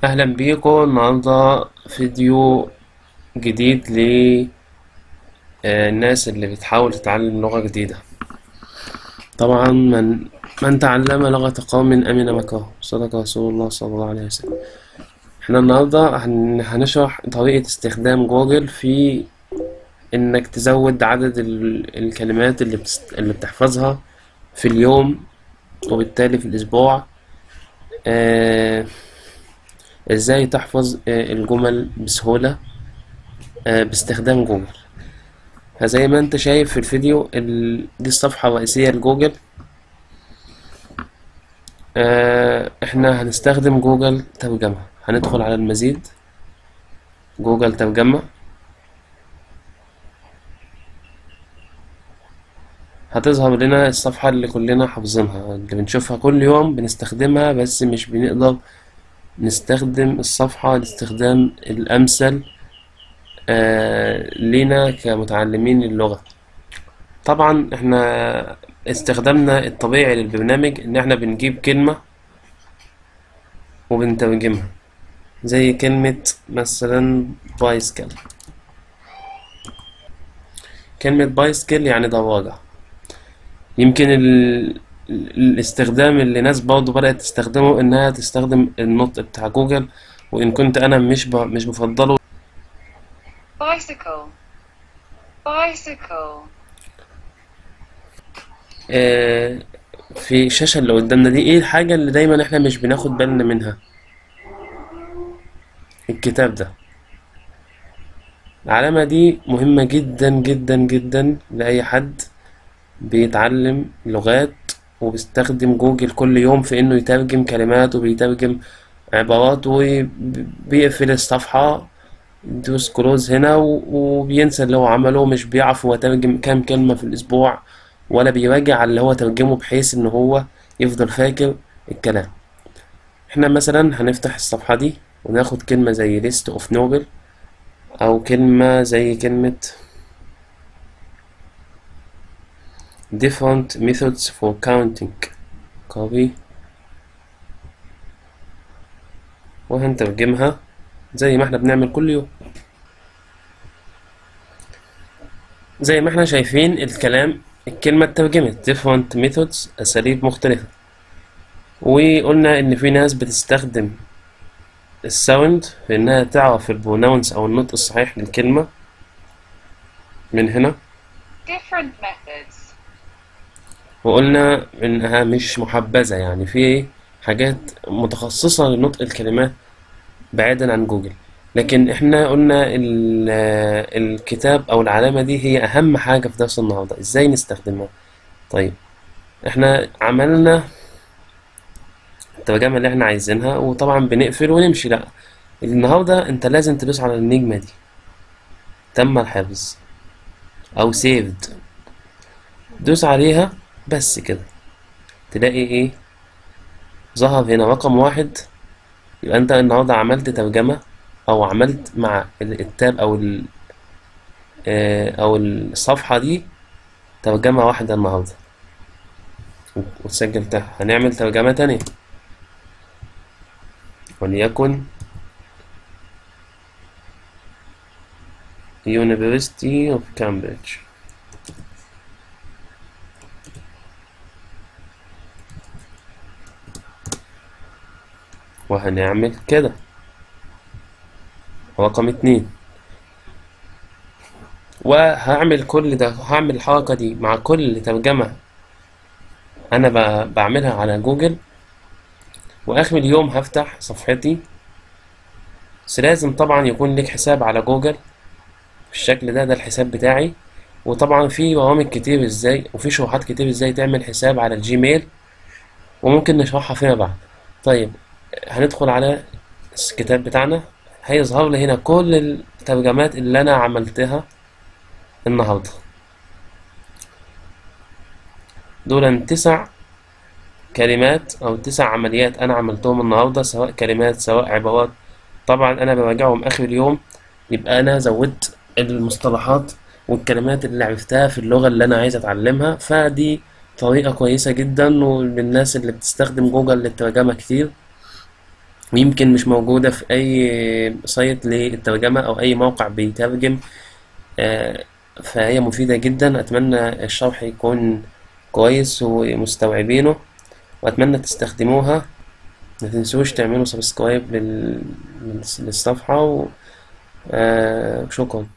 أهلا بيكم النهاردة فيديو جديد للناس اللي بتحاول تتعلم لغة جديدة طبعا من من تعلم لغة قوم أمن مكره صدق رسول الله صلى الله عليه وسلم احنا النهاردة هن- هنشرح طريقة استخدام جوجل في إنك تزود عدد ال- الكلمات اللي بتست... اللي بتحفظها في اليوم وبالتالي في الأسبوع آه... ازاي تحفظ آه، الجمل بسهولة آه، باستخدام جوجل فزي ما انت شايف في الفيديو ال... دي الصفحة الرئيسية لجوجل آه، احنا هنستخدم جوجل ترجمة هندخل على المزيد جوجل ترجمة هتظهر لنا الصفحة اللي كلنا حافظينها اللي بنشوفها كل يوم بنستخدمها بس مش بنقدر نستخدم الصفحة الاستخدام الأمثل آه لينا كمتعلمين اللغة طبعا احنا استخدامنا الطبيعي للبرنامج ان احنا بنجيب كلمة وبنترجمها زي كلمة مثلا بايسكل كلمة بايسكل يعني دراجة يمكن ال... ال- الاستخدام اللي ناس برضه بدأت تستخدمه إنها تستخدم النطق بتاع جوجل وإن كنت أنا مش ب... مش بفضله bicycle, bicycle, آه في الشاشة اللي قدامنا دي إيه الحاجة اللي دايما إحنا مش بناخد بالنا منها الكتاب ده العلامة دي مهمة جدا جدا جدا لأي حد بيتعلم لغات وبيستخدم جوجل كل يوم في إنه يترجم كلمات وبيترجم عبارات وبيقفل الصفحة يدوس كلوز هنا و- وبينسى اللي هو عمله مش بيعرف هو ترجم كام كلمة في الأسبوع ولا بيراجع على اللي هو ترجمه بحيث إن هو يفضل فاكر الكلام احنا مثلا هنفتح الصفحة دي وناخد كلمة زي list of novel أو كلمة زي كلمة different methods for counting copy وهنترجمها زي ما احنا بنعمل كل يوم زي ما احنا شايفين الكلام الكلمة اترجمت different methods أساليب مختلفة وقلنا إن في ناس بتستخدم الساوند في إنها تعرف البروناونس أو النطق الصحيح للكلمة من هنا different methods, وقلنا إنها مش محبذة يعني في حاجات متخصصة لنطق الكلمات بعيدا عن جوجل لكن احنا قلنا ال- الكتاب أو العلامة دي هي أهم حاجة في درس النهاردة إزاي نستخدمها طيب احنا عملنا الترجمة اللي احنا عايزينها وطبعا بنقفل ونمشي لأ النهاردة انت لازم تدوس على النجمة دي تم الحفظ أو سيفد دوس عليها بس كده تلاقي ايه ظهر هنا رقم واحد يبقى انت النهارده عملت ترجمة او عملت مع ال- التاب او ال آه، او الصفحة دي ترجمة واحدة النهارده وسجلتها هنعمل ترجمة تانية وليكن University of Cambridge وهنعمل كده رقم اتنين وهعمل كل ده هعمل الحركة دي مع كل ترجمة أنا ب- بعملها على جوجل وآخر اليوم هفتح صفحتي بس لازم طبعا يكون لك حساب على جوجل بالشكل ده ده الحساب بتاعي وطبعا في برامج كتير ازاي وفي شروحات كتير ازاي تعمل حساب على الجيميل وممكن نشرحها فيما بعد طيب هندخل على الكتاب بتاعنا هيظهر لي هنا كل الترجمات اللي انا عملتها النهارده دول تسع كلمات او تسع عمليات انا عملتهم النهارده سواء كلمات سواء عبارات طبعا انا براجعهم اخر اليوم يبقى انا زودت المصطلحات والكلمات اللي عرفتها في اللغة اللي انا عايز اتعلمها فدي طريقة كويسة جدا وللناس اللي بتستخدم جوجل للترجمة كتير ويمكن مش موجودة في أي سايت للترجمة أو أي موقع بيترجم آه، فهي مفيدة جدا أتمنى الشرح يكون كويس ومستوعبينه وأتمنى تستخدموها ما تنسوش تعملوا سبسكرايب لل... للصفحة و... آه، شكرا